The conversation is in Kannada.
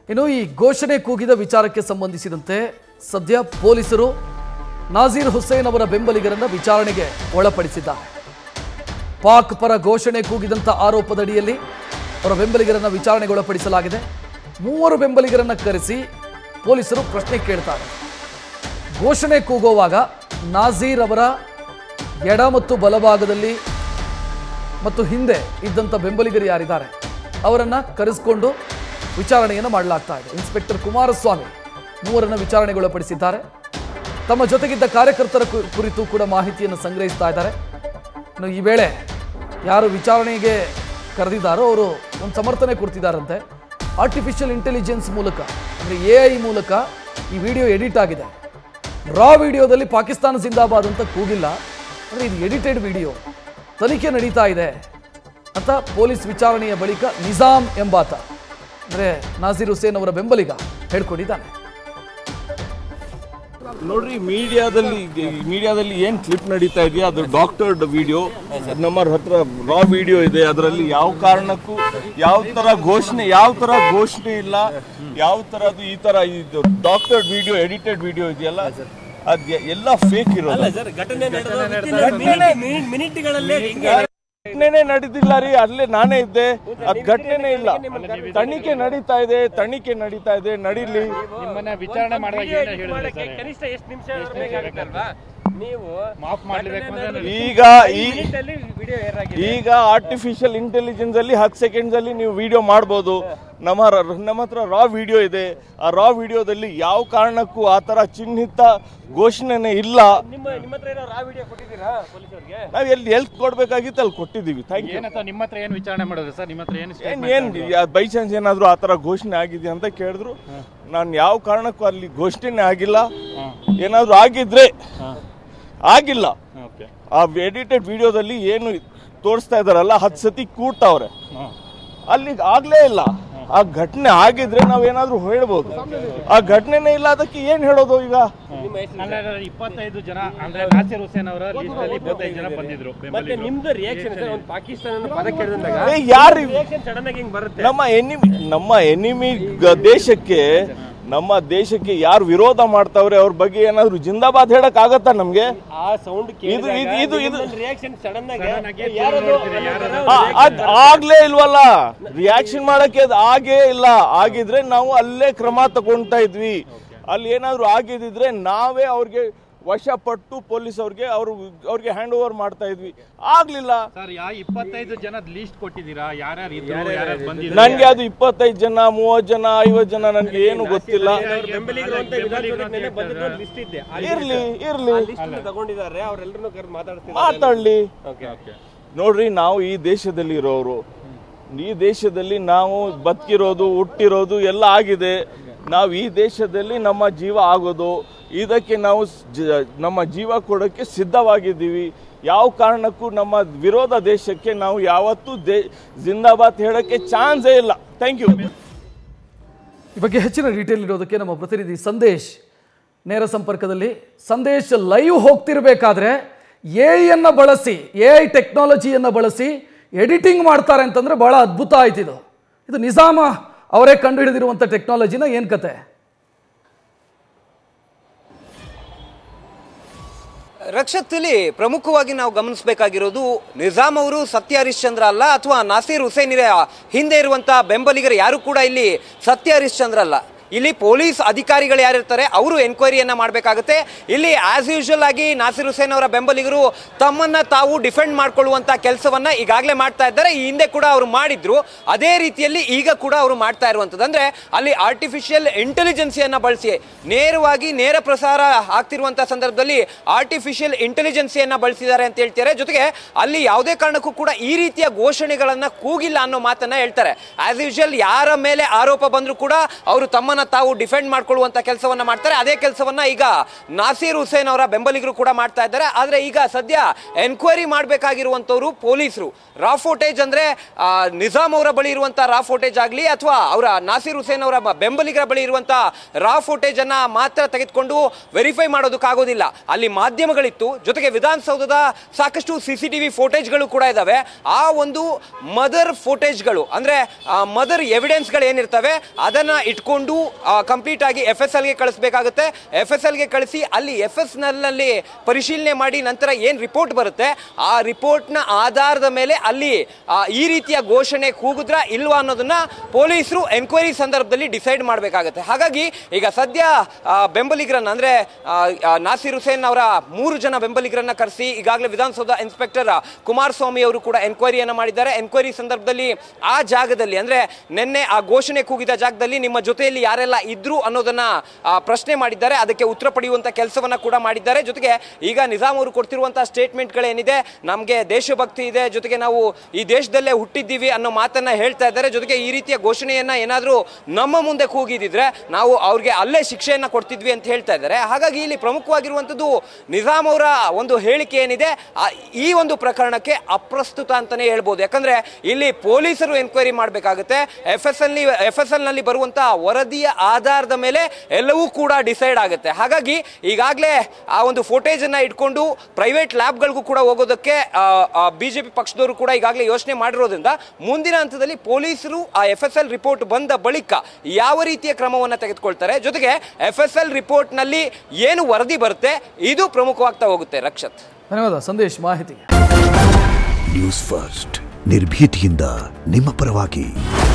ಇನ್ನು ಈ ಘೋಷಣೆ ಕೂಗಿದ ವಿಚಾರಕ್ಕೆ ಸಂಬಂಧಿಸಿದಂತೆ ಸದ್ಯ ಪೊಲೀಸರು ನಾಜೀರ್ ಹುಸೇನ್ ಅವರ ಬೆಂಬಲಿಗರನ್ನ ವಿಚಾರಣೆಗೆ ಒಳಪಡಿಸಿದ್ದಾರೆ ಪಾಕ್ ಪರ ಘೋಷಣೆ ಕೂಗಿದಂಥ ಆರೋಪದಡಿಯಲ್ಲಿ ಅವರ ಬೆಂಬಲಿಗರನ್ನ ವಿಚಾರಣೆಗೆ ಒಳಪಡಿಸಲಾಗಿದೆ ಮೂವರು ಬೆಂಬಲಿಗರನ್ನ ಕರೆಸಿ ಪೊಲೀಸರು ಪ್ರಶ್ನೆ ಕೇಳ್ತಾರೆ ಘೋಷಣೆ ಕೂಗುವಾಗ ನಾಜೀರ್ ಅವರ ಎಡ ಮತ್ತು ಬಲಭಾಗದಲ್ಲಿ ಮತ್ತು ಹಿಂದೆ ಇದ್ದಂಥ ಬೆಂಬಲಿಗರು ಯಾರಿದ್ದಾರೆ ಅವರನ್ನು ಕರೆಸಿಕೊಂಡು ವಿಚಾರಣೆಯನ್ನು ಮಾಡಲಾಗ್ತಾ ಇದೆ ಇನ್ಸ್ಪೆಕ್ಟರ್ ಕುಮಾರಸ್ವಾಮಿ ಮೂವರನ್ನು ವಿಚಾರಣೆಗೊಳಪಡಿಸಿದ್ದಾರೆ ತಮ್ಮ ಜೊತೆಗಿದ್ದ ಕಾರ್ಯಕರ್ತರ ಕು- ಕುರಿತು ಕೂಡ ಮಾಹಿತಿಯನ್ನು ಸಂಗ್ರಹಿಸ್ತಾ ಇದ್ದಾರೆ ಇನ್ನು ಈ ವೇಳೆ ಯಾರು ವಿಚಾರಣೆಗೆ ಕರೆದಿದ್ದಾರೋ ಅವರು ಒಂದು ಸಮರ್ಥನೆ ಕೊಡ್ತಿದ್ದಾರಂತೆ ಆರ್ಟಿಫಿಷಿಯಲ್ ಇಂಟೆಲಿಜೆನ್ಸ್ ಮೂಲಕ ಅಂದರೆ ಎ ಐ ಮೂಲಕ ಈ ವಿಡಿಯೋ ಎಡಿಟ್ ಆಗಿದೆ ರಾ ವಿಡಿಯೋದಲ್ಲಿ ಪಾಕಿಸ್ತಾನ ಜಿಂದಾಬಾದ್ ಅಂತ ಕೂಗಿಲ್ಲ ಅಂದರೆ ಇದು ಎಡಿಟೆಡ್ ವಿಡಿಯೋ ತನಿಖೆ ನಡೀತಾ ಇದೆ ಅಂತ ಪೊಲೀಸ್ ವಿಚಾರಣೆಯ ಬಳಿಕ ನಿಜಾಮ್ ಎಂಬಾತ ಅಂದರೆ ನಾಜೀರ್ ಹುಸೇನ್ ಅವರ ಬೆಂಬಲಿಗ ಹೇಳ್ಕೊಂಡಿದ್ದಾನೆ ನೋಡ್ರಿ ಮೀಡಿಯಾದಲ್ಲಿ ಮೀಡಿಯಾದಲ್ಲಿ ಏನ್ ಕ್ಲಿಪ್ ನಡೀತಾ ಇದೆಯಾ ಅದು ಡಾಕ್ಟರ್ಡ್ ವಿಡಿಯೋ ನಮ್ಮ ಹತ್ರ ರಾ ವಿಡಿಯೋ ಇದೆ ಅದರಲ್ಲಿ ಯಾವ ಕಾರಣಕ್ಕೂ ಯಾವ ತರ ಘೋಷಣೆ ಯಾವ ತರ ಘೋಷಣೆ ಇಲ್ಲ ಯಾವ ತರದ್ದು ಈ ತರ ಇದು ಡಾಕ್ಟರ್ಡ್ ವಿಡಿಯೋ ಎಡಿಟೆಡ್ ವಿಡಿಯೋ ಇದೆಯಲ್ಲ ಅದ್ ಎ- ಎಲ್ಲ ಫೇಕ್ ಇರೋದು ಸರ್ ಘಟನೆ ನಡೆದ ಮಿನಿಟ್ಗಳಲ್ಲೇ ಹಿಂಗೆ ಘಟನೆನೇ ನಡೆದಿಲ್ಲ ರೀ ಅಲ್ಲೇ ನಾನೇ ಇದ್ದೆ ಅದ್ ಘಟನೆನೇ ಇಲ್ಲ ತನಿಖೆ ನಡೀತಾ ಇದೆ ತನಿಖೆ ನಡೀತಾ ಇದೆ ನಡೀಲಿ ನಿಮ್ಮನ್ನ ವಿಚಾರಣೆ ಮಾಡಿದಾಗ ಏನ್ ಹೇಳಿದ್ರೆ ಮಾಡಕ್ಕೆ ಕನಿಷ್ಠ ಎಷ್ಟು ನಿಮಿಷ ಬೇಕಾಗುತ್ತಲ್ವಾ ನೀವು ಮಾಫ್ ಮಾಡ್ಲೇಬೇಕು ಅಂದ್ರೆ ಈಗ ಈ ವಿಡಿಯೋ ಏರ್ ಆಗಿದೆ ಈಗ ಆರ್ಟಿಫಿಷಿಯಲ್ ಇಂಟೆಲಿಜೆನ್ಸ್ ಅಲ್ಲಿ ಹತ್ತು ಸೆಕೆಂಡ್ಸ್ ಅಲ್ಲಿ ನೀವು ವಿಡಿಯೋ ಮಾಡ್ಬೋದು ನಮ್ಮ ರ- ನಮ್ಮ ಹತ್ರ ರಾ ವಿಡಿಯೋ ಇದೆ ಆ ರಾ ವಿಡಿಯೋದಲ್ಲಿ ಯಾವ ಕಾರಣಕ್ಕೂ ಆ ತರ ಚಿಹ್ನಿತ ಘೋಷಣೆನೇ ಇಲ್ಲ ನಿಮ್ಮ ನಿಮ್ಮ ಹತ್ರ ಏನೋ ರಾ ವಿಡಿಯೋ ಕೊಟ್ಟಿದ್ದೀರಾ ಪೊಲೀಸರಿಗೆ ನಾವ್ ಎಲ್ಲಿ ಎಲ್ಲಿ ಕೊಡ್ಬೇಕಾಗಿತ್ತು ಅಲ್ಲಿ ಕೊಟ್ಟಿದ್ದೀವಿ ಥ್ಯಾಂಕ್ ಯು ಏನಂತ ನಿಮ್ಮ ಹತ್ರ ಏನ್ ವಿಚಾರಣೆ ಮಾಡೋದು ಸರ್ ನಿಮ್ಮ ಹತ್ರ ಏನು ಏನ್ ಏನ್ ಬೈ ಚಾನ್ಸ್ ಏನಾದ್ರು ಆ ತರ ಘೋಷಣೆ ಆಗಿದೆ ಅಂತ ಕೇಳಿದ್ರು ನಾನು ಯಾವ ಕಾರಣಕ್ಕೂ ಅಲ್ಲಿ ಘೋಷಣೆನೇ ಆಗಿಲ್ಲ ಏನಾದ್ರು ಆಗಿದ್ರೆ ಆಗಿಲ್ಲ ಓಕೆ ಆ ಎಡಿಟೆಡ್ ವಿಡಿಯೋದಲ್ಲಿ ಏನು ತೋರಿಸ್ತಾ ಇದಾರಲ್ಲ ಹತ್ತು ಸತಿ ಕೂಡ್ತಾವ್ರೆ ಅಲ್ಲಿ ಆಗ್ಲೇ ಇಲ್ಲ ಆ ಘಟನೆ ಆಗಿದ್ರೆ ನಾವೇನಾದ್ರೂ ಹೇಳ್ಬೋದು ಆ ಘಟನೆನೇ ಇಲ್ಲ ಅದಕ್ಕೆ ಏನ್ ಹೇಳೋದು ಈಗ ಅಂದ್ರೆ ಇಪ್ಪತ್ತೈದು ಜನ ಅಂದ್ರೆ ನಾಸಿರ್ ಹುಸೇನ್ ಅವರ ಲಿಸ್ಟ್ ಅಲ್ಲಿ ಇಪ್ಪತ್ತೈದು ಜನ ಬಂದಿದ್ರು ಮತ್ತೆ ಬೆಂಬಲಿಗರು. ನಿಮ್ದು ರಿಯಾಕ್ಷನ್ ಸರ್ ಒಂದು ಪಾಕಿಸ್ತಾನ ಪದ ಕೇಳಿದಾಗ ಏ, ಯಾರು ರಿಯಾಕ್ಷನ್ ಸಡನ್ ಆಗಿ ಹಿಂಗ್ ಬರುತ್ತೆ ನಮ್ಮ ಎನಿಮಿ ನಮ್ಮ ಎನಿಮಿ ದೇಶಕ್ಕೆ ನಮ್ಮ ದೇಶಕ್ಕೆ ಯಾರು ವಿರೋಧ ಮಾಡ್ತಾವ್ರೆ ಅವ್ರ ಬಗ್ಗೆ ಏನಾದ್ರು ಜಿಂದಾಬಾದ್ ಹೇಳಕ್ ಆಗತ್ತಾ ನಮ್ಗೆ ಆ ಸೌಂಡ್ ಇದು- ಇದು- ಇದು- ಇದು- ರಿಯಾಕ್ಷನ್ ಸಡನ್ ಆಗಿ Sudden ಆಗಿ ಯಾರದು ನೋಡ್ತೀರಿ, ಯಾರದು? ಆ- ಅದ್ ಆಗ್ಲೇ ಇಲ್ವಲ್ಲ ರಿಯಾಕ್ಷನ್ ಮಾಡಕ್ಕೆ ಅದ್ ಆಗೇ ಇಲ್ಲ ಆಗಿದ್ರೆ ನಾವು ಅಲ್ಲೇ ಕ್ರಮ ತಗೊಂತಾ ಇದ್ವಿ ಅಲ್ಲಿ ಏನಾದ್ರು ಆಗಿದ್ರೆ ನಾವೇ ಅವ್ರಿಗೆ ವಶಪಟ್ಟು ಪೊಲೀಸ್ ಅವ್ರಿಗೆ ಅವ್ರು ಅವ್ರಿಗೆ ಹ್ಯಾಂಡ್ ಓವರ್ ಮಾಡ್ತಾ ಇದ್ವಿ ಆಗ್ಲಿಲ್ಲ ಸರ್ ಯಾ ಇಪ್ಪತ್ತೈದು ಜನದ ಲಿಸ್ಟ್ ಕೊಟ್ಟಿದ್ದೀರಾ ಯಾರ್ಯಾರು ಇದ್ರು ಯಾರ್ಯಾರು ಬಂದಿದ್ರು ನನ್ಗೆ ಅದು ಇಪ್ಪತ್ತೈದು ಜನ ಮೂವತ್ ಜನ ಐವತ್ ಜನ ನನ್ಗೆ ಏನು ಗೊತ್ತಿಲ್ಲ ಬೆಂಬಲಿಗರು ಅಂತ ವಿಧಾನಸೌಧಕ್ಕೆ ನೆನ್ನೆ ಬಂದಿದ್ದು ಒಂದು ಲಿಸ್ಟ್ ಇದೆ ಆ ಇರ್ಲಿ ಇರ್ಲಿ ಲಿಸ್ಟ್ ತಗೊಂಡಿದ್ದಾರೆ ಅವರೆಲ್ಲರನ್ನು ಕರೆದು ಮಾತಾಡ್ತಿದ್ದಾರೆ ಮಾತಾಡ್ಲಿ ಓಕೆ ನೋಡ್ರಿ ನಾವು ಈ ದೇಶದಲ್ಲಿ ಇರೋರು ಈ ದೇಶದಲ್ಲಿ ನಾವು ಬದುಕಿರೋದು ಹುಟ್ಟಿರೋದು ಎಲ್ಲ ಆಗಿದೆ ನಾವು ಈ ದೇಶದಲ್ಲಿ ನಮ್ಮ ಜೀವ ಆಗೋದು ಇದಕ್ಕೆ ನಾವು ಜ- ನಮ್ಮ ಜೀವ ಕೊಡೋಕ್ಕೆ ಸಿದ್ಧವಾಗಿದ್ದೀವಿ ಯಾವ ಕಾರಣಕ್ಕೂ ನಮ್ಮ ವಿರೋಧ ದೇಶಕ್ಕೆ ನಾವು ಯಾವತ್ತೂ ದೇ ಜಿಂದಾಬಾದ್ ಹೇಳೋಕ್ಕೆ ಚಾನ್ಸೇ ಇಲ್ಲ ಥ್ಯಾಂಕ್ ಯು ಈ ಬಗ್ಗೆ ಹೆಚ್ಚಿನ ಡೀಟೇಲ್ ಇರೋದಕ್ಕೆ ನಮ್ಮ ಪ್ರತಿನಿಧಿ ಸಂದೇಶ್ ನೇರ ಸಂಪರ್ಕದಲ್ಲಿ ಸಂದೇಶ್ ಲೈವ್ ಹೋಗ್ತಿರ್ಬೇಕಾದ್ರೆ ಎ ಐಯನ್ನು ಬಳಸಿ ಎ ಐ ಟೆಕ್ನಾಲಜಿಯನ್ನು ಬಳಸಿ ಎಡಿಟಿಂಗ್ ಮಾಡ್ತಾರೆ ಅಂತಂದ್ರೆ ಬಹಳ ಅದ್ಭುತ ಆಯ್ತು ಇದು ಇದು ನಿಜಾಮ ಅವರೇ ಕಂಡುಹಿಡಿದಿರುವಂಥ ಟೆಕ್ನಾಲಜಿನ ಏನು ಕತೆ ರಕ್ಷತ್ ಇಲ್ಲಿ ಪ್ರಮುಖವಾಗಿ ನಾವು ಗಮನಿಸಬೇಕಾಗಿರೋದು ನಿಜಾಮ್ ಅವರು ಸತ್ಯ ಹರಿಶ್ಚಂದ್ರ ಅಲ್ಲ ಅಥವಾ ನಾಸೀರ್ ಹುಸೇನಿರ ಹಿಂದೆ ಇರುವಂತಹ ಬೆಂಬಲಿಗರು ಯಾರು ಕೂಡ ಇಲ್ಲಿ ಸತ್ಯ ಹರಿಶ್ಚಂದ್ರ ಅಲ್ಲ ಇಲ್ಲಿ ಪೊಲೀಸ್ ಅಧಿಕಾರಿಗಳು ಯಾರಿರ್ತಾರೆ ಅವರು ಎನ್ಕ್ವೈರಿಯನ್ನ ಮಾಡಬೇಕಾಗುತ್ತೆ ಇಲ್ಲಿ ಆಸ್ ಯೂಶುವಲ್ ಆಗಿ ನಾಸಿರ್ ಹುಸೇನ್ ಅವರ ಬೆಂಬಲಿಗರು ತಮ್ಮನ್ನ ತಾವು ಡಿಫೆಂಡ್ ಮಾಡ್ಕೊಳ್ಳುವಂತ ಕೆಲಸವನ್ನ ಈಗಾಗಲೇ ಮಾಡ್ತಾ ಇದ್ದಾರೆ ಈ ಹಿಂದೆ ಕೂಡ ಅವರು ಮಾಡಿದ್ರು ಅದೇ ರೀತಿಯಲ್ಲಿ ಈಗ ಕೂಡ ಅವರು ಮಾಡ್ತಾ ಇರುವಂತದ್ದು ಅಂದ್ರೆ ಅಲ್ಲಿ ಆರ್ಟಿಫಿಷಿಯಲ್ ಇಂಟೆಲಿಜೆನ್ಸಿಯನ್ನ ಬಳಸಿ ನೇರವಾಗಿ ನೇರ ಪ್ರಸಾರ ಆಗ್ತಿರುವಂತಹ ಸಂದರ್ಭದಲ್ಲಿ ಆರ್ಟಿಫಿಷಿಯಲ್ ಇಂಟೆಲಿಜೆನ್ಸಿಯನ್ನ ಬಳಸಿದ್ದಾರೆ ಅಂತ ಹೇಳ್ತಾರೆ ಜೊತೆಗೆ ಅಲ್ಲಿ ಯಾವುದೇ ಕಾರಣಕ್ಕೂ ಕೂಡ ಈ ರೀತಿಯ ಘೋಷಣೆಗಳನ್ನ ಕೂಗಿಲ್ಲ ಅನ್ನೋ ಮಾತನ್ನ ಹೇಳ್ತಾರೆ ಆಸ್ ಯೂಶುವಲ್ ಯಾರ ಮೇಲೆ ಆರೋಪ ಬಂದ್ರು ಕೂಡ ಅವರು ತಮ್ಮನ್ನ ತಮ್ಮನ್ನ ತಾವು ಡಿಫೆಂಡ್ ಮಾಡ್ಕೊಳ್ಳುವಂತ ಕೆಲಸವನ್ನ ಮಾಡ್ತಾರೆ ಅದೇ ಕೆಲಸವನ್ನ ಈಗ ನಾಸೀರ್ ಹುಸೇನ್ ಅವರ ಬೆಂಬಲಿಗರು ಕೂಡ ಮಾಡ್ತಾ ಇದ್ದಾರೆ ಆದ್ರೆ ಈಗ ಸದ್ಯ ಎನ್ಕ್ವೈರಿ ಮಾಡಬೇಕಾಗಿರುವಂತವ್ರು ಪೊಲೀಸರು ರಾ ಫೋಟೇಜ್ ಅಂದ್ರೆ ಆ, ನಿಜಾಮ್ ಅವರ ಬಳಿ ಇರುವಂತ ರಾ ಫೋಟೇಜ್ ಆಗಲಿ ಅಥವಾ ಅವರ ನಾಸೀರ್ ಹುಸೇನ್ ಅವರ ಬ- ಬೆಂಬಲಿಗರ ಬಳಿ ಇರುವಂತ ರಾ ಫೋಟೇಜ್ ಅನ್ನ ಮಾತ್ರ ತೆಗೆದುಕೊಂಡು ವೆರಿಫೈ ಮಾಡೋದಕ್ಕಾಗೋದಿಲ್ಲ ಅಲ್ಲಿ ಮಾಧ್ಯಮಗಳಿತ್ತು ಜೊತೆಗೆ ವಿಧಾನಸೌಧದ ಸಾಕಷ್ಟು ಸಿ ಸಿ ಟಿವಿ ಫೋಟೇಜ್ಗಳು ಕೂಡ ಇದಾವೆ ಆ ಒಂದು ಮದರ್ ಫೋಟೇಜ್ಗಳು ಅಂದ್ರೆ ಮದರ್ ಎವಿಡೆನ್ಸ್ಗಳು ಏನಿರ್ತವೆ ಅದನ್ನ ಇಟ್ಕೊಂಡು ಕಂಪ್ಲೀಟ್ ಆಗಿ ಎಫ್ ಎಸ್ ಎಲ್ಗೆ ಕಳಿಸ್ಬೇಕಾಗುತ್ತೆ ಎಫ್ ಎಸ್ ಎಲ್ಗೆ ಕಳಿಸಿ ಅಲ್ಲಿ ಎಫ್ ಎಸ್ ನಲ್ಲಿ ಪರಿಶೀಲನೆ ಮಾಡಿ ನಂತರ ಏನ್ ರಿಪೋರ್ಟ್ ಬರುತ್ತೆ ಆ ರಿಪೋರ್ಟ್ನ ಆಧಾರದ ಮೇಲೆ ಅಲ್ಲಿ ಆ, ಈ ರೀತಿಯ ಘೋಷಣೆ ಕೂಗುದ್ರಾ ಇಲ್ವಾ ಅನ್ನೋದನ್ನ ಪೊಲೀಸರು ಎನ್ಕ್ವೈರಿ ಸಂದರ್ಭದಲ್ಲಿ ಡಿಸೈಡ್ ಮಾಡಬೇಕಾಗುತ್ತೆ ಹಾಗಾಗಿ ಈಗ ಸದ್ಯ ಆ, ಬೆಂಬಲಿಗರನ್ನ ಅಂದ್ರೆ ಆ, ಆ, ನಾಸೀರ್ ಹುಸೇನ್ ಅವರ ಮೂರು ಜನ ಬೆಂಬಲಿಗರನ್ನ ಕರೆಸಿ ಈಗಾಗಲೇ ವಿಧಾನಸೌಧ ಇನ್ಸ್ಪೆಕ್ಟರ್ ಕುಮಾರಸ್ವಾಮಿ ಅವರು ಕೂಡ ಎನ್ಕ್ವೈರಿಯನ್ನ ಮಾಡಿದ್ದಾರೆ ಎನ್ಕ್ವೈರಿ ಸಂದರ್ಭದಲ್ಲಿ ಆ ಜಾಗದಲ್ಲಿ ಅಂದ್ರೆ ನಿನ್ನೆ ಆ ಘೋಷಣೆ ಕೂಗಿದ ಜಾಗದಲ್ಲಿ ನಿಮ್ಮ ಜೊತೆಯಲ್ಲಿ ಯಾರೆಲ್ಲ ಇದ್ರು ಅನ್ನೋದನ್ನ ಆ, ಪ್ರಶ್ನೆ ಮಾಡಿದ್ದಾರೆ ಅದಕ್ಕೆ ಉತ್ತರ ಪಡೆಯುವಂತ ಕೆಲಸವನ್ನ ಕೂಡ ಮಾಡಿದ್ದಾರೆ ಜೊತೆಗೆ ಈಗ ನಿಜಾಮ್ ಅವರು ಕೊಡ್ತಿರುವಂತಹ ಸ್ಟೇಟ್ಮೆಂಟ್ಗಳೇನಿದೆ ನಮಗೆ ದೇಶಭಕ್ತಿ ಇದೆ ಜೊತೆಗೆ ನಾವು ಈ ದೇಶದಲ್ಲೇ ಹುಟ್ಟಿದ್ದೀವಿ ಅನ್ನೋ ಮಾತನ್ನ ಹೇಳ್ತಾ ಇದ್ದಾರೆ ಜೊತೆಗೆ ಈ ರೀತಿಯ ಘೋಷಣೆಯನ್ನ ಏನಾದರೂ ನಮ್ಮ ಮುಂದೆ ಕೂಗಿದಿದ್ರೆ ನಾವು ಅವ್ರಿಗೆ ಅಲ್ಲೇ ಶಿಕ್ಷೆಯನ್ನ ಕೊಡ್ತಿದ್ವಿ ಅಂತ ಹೇಳ್ತಾ ಇದ್ದಾರೆ ಹಾಗಾಗಿ ಇಲ್ಲಿ ಪ್ರಮುಖವಾಗಿರುವಂಥದ್ದು ನಿಜಾಮ್ ಅವರ ಒಂದು ಹೇಳಿಕೆ ಏನಿದೆ ಆ- ಈ ಒಂದು ಪ್ರಕರಣಕ್ಕೆ ಅಪ್ರಸ್ತುತ ಅಂತಾನೆ ಹೇಳ್ಬೋದು ಯಾಕಂದ್ರೆ ಇಲ್ಲಿ ಪೊಲೀಸರು ಎನ್ಕ್ವೈರಿ ಮಾಡಬೇಕಾಗುತ್ತೆ F S L F S L ನಲ್ಲಿ ಬರುವಂತಹ ವರದಿಯ ಆಧಾರದ ಮೇಲೆ ಎಲ್ಲವೂ ಕೂಡ ಡಿಸೈಡ್ ಆಗುತ್ತೆ ಹಾಗಾಗಿ ಈಗಾಗಲೇ ಆ ಒಂದು ಫೋಟೇಜ್ ಅನ್ನ ಇಟ್ಕೊಂಡು ಪ್ರೈವೇಟ್ ಲ್ಯಾಬ್ಗಳಿಗೂ ಕೂಡ ಹೋಗೋದಕ್ಕೆ ಬಿಜೆಪಿ ಪಕ್ಷದವರು ಕೂಡ ಈಗಾಗಲೇ ಯೋಚನೆ ಮಾಡಿರೋದ್ರಿಂದ ಮುಂದಿನ ಹಂತದಲ್ಲಿ ಪೊಲೀಸರು ಆ ಎಫ್ ಎಸ್ ಎಲ್ ರಿಪೋರ್ಟ್ ಬಂದ ಬಳಿಕ ಯಾವ ರೀತಿಯ ಕ್ರಮವನ್ನು ತೆಗೆದುಕೊಳ್ತಾರೆ ಜೊತೆಗೆ ಎಫ್ ಎಸ್ ಎಲ್ ರಿಪೋರ್ಟ್ ನಲ್ಲಿ ಏನು ವರದಿ ಬರುತ್ತೆ ಇದು ಪ್ರಮುಖವಾಗ್ತಾ ಹೋಗುತ್ತೆ ರಕ್ಷತ್ ಧನ್ಯವಾದ ಸಂದೇಶ್ ಮಾಹಿತಿಗೆ ನ್ಯೂಸ್ ಫಸ್ಟ್ ನಿರ್ಭೀತಿಯಿಂದ ನಿಮ್ಮ ಪರವಾಗಿ